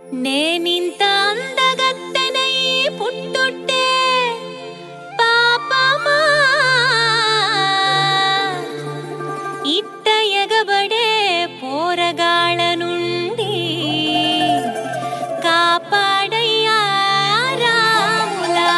నేనింత అందగత్తెనై పుట్టుట్టే పాపమా ఇట్ట ఎగబడే పోరగాళ్ళ నుండి కాపాడయ్యా రాములా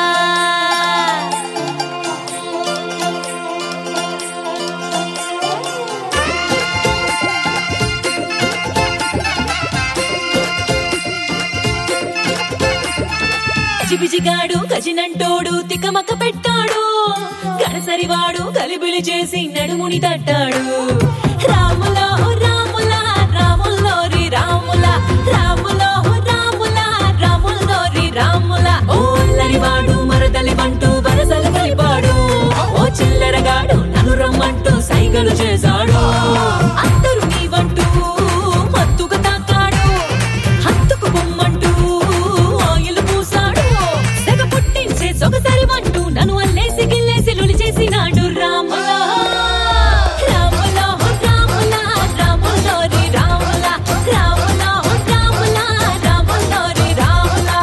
చిబిజిగాడు గజినంటోడు తికమక పెట్టాడు గడసరివాడు గలిబిలి చేసి నడుముని తట్టాడు రాములో రాముల రాముల్లో రి రాముల రాములో రాముల రాముల్లో రి రాముల ఓల్లరివాడు మరదలి వంటూ వరసలు కలిపాడు ఓ చిల్లరగాడు నన్ను రమ్మంటూ సైగలు చేశాడు అందరూ నీ వంటూ మత్తుగా తాకాడు హత్తుకు బొమ్మంటూ ఆయిల్ పూసాడు సెగ పుట్టించే సొగసరి వంటూ నన్ను అల్లేసి గిల్లేసి లులి చేసినాడు రాములా రాములా రాములా రాములో రి రాములా రాములా రాములా రాములో రి రాములా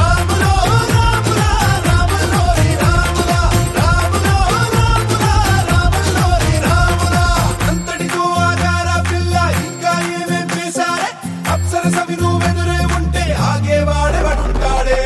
అంతటితో ఆగారా పిల్ల ఇంకా ఏమేం చేశారే అప్సరసవి నువ్వెదురే ఉంటే ఆగేవాడే వాడుంటాడే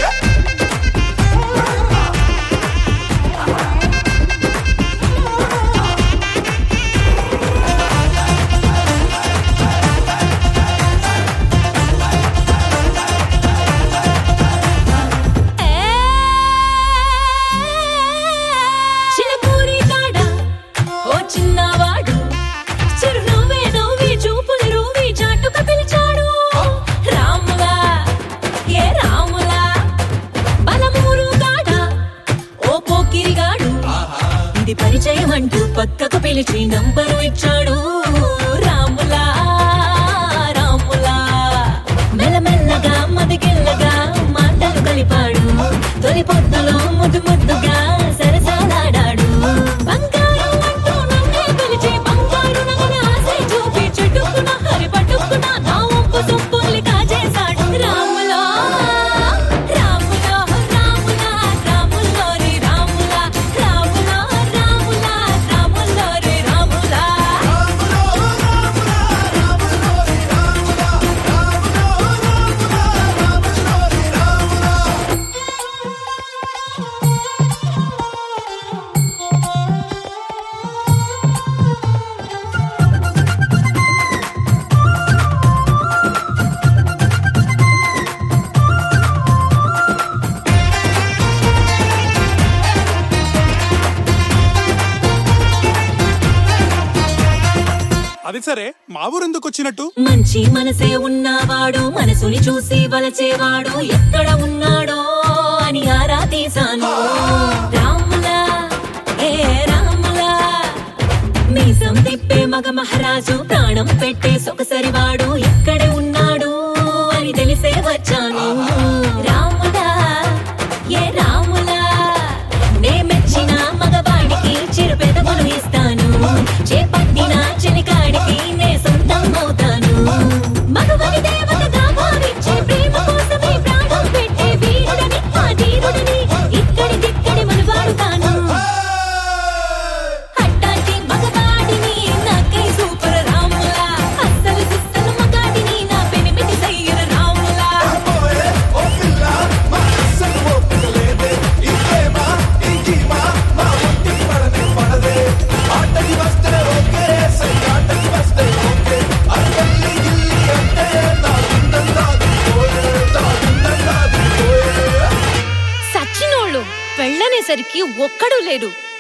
చిలకూరి కాడ ఓ చిన్నవాడు చిరునవ్వే నవ్వి చూపులు రూవి చాటుక పిలిచాడు రాములా ఏ రాములా బలమూరు కాడ ఓ పోకిరిగాడు ఇది పరిచయం అంటూ పక్కకు పిలిచి నంబరు ఇచ్చాడు రాములా రాములా మెల్లమెల్లగా మదిగిల్లగా మాటలు కలిపాడు తొలి పొద్దులో ముద్దు ముద్దుగా సరసాలాడాడు బంగారం అంటూ నన్నే పిలిచి బంగారు నగల ఆశ చూపి చెట్టుకున్న హరి పట్టుకున్న నా వంపు సొంపుల్ని కాజేశాడు రాములా రాములా రాములా రాములోరి రాములా రాములా రాములా రాములోరి రాములా అది సరే మా ఊరెందుకు వచ్చినట్టు మంచి మనసే ఉన్నవాడు మనసుని చూసి వలచేవాడు ఎక్కడ ఉన్నాడో అని ఆరా తీశాను రాములా ఏ రాములా మీసం తిప్పే మగ మహారాజు ప్రాణం పెట్టే సొగసరివాడు ఇక్కడే ఉన్నాడు అని తెలిసే వచ్చాను రాములా ఏ రాములా నే మెచ్చిన మగవాడికి చిరు పెదవులు ఇస్తాను చేపట్టిన చెలికాడికి నే సొంతం అవుతాను మగవని దేవతగా భావించే ప్రేమ కోసమే ప్రాణం పెట్టే వీరుడని ఆ ధీరుడని ఇక్కడి దిక్కడి మనవాడుతాను అట్టాటి మగవాడిని నాకై సూపర్ రాములా అస్సలు సిస్సలు మగాడిని నా పెనిమిటి సయ్యర రాములా ఓయే ఓ పిల్ల మా అస్సలు ఓపిక లేదే ఈ ప్రేమ ఈ జీవ మా ఒంటికి పడనే పడదే ఆటకి వస్తే ఓకే సై ఆటకి వస్తే ఓకే అరగల్లి గిల్లి అంటే నా గుండెం దాగిపోయే నా గుండెం దాగిపోయే సచ్చినోళ్ళు పెళ్ళనేసరికి ఒక్కడూ లేడు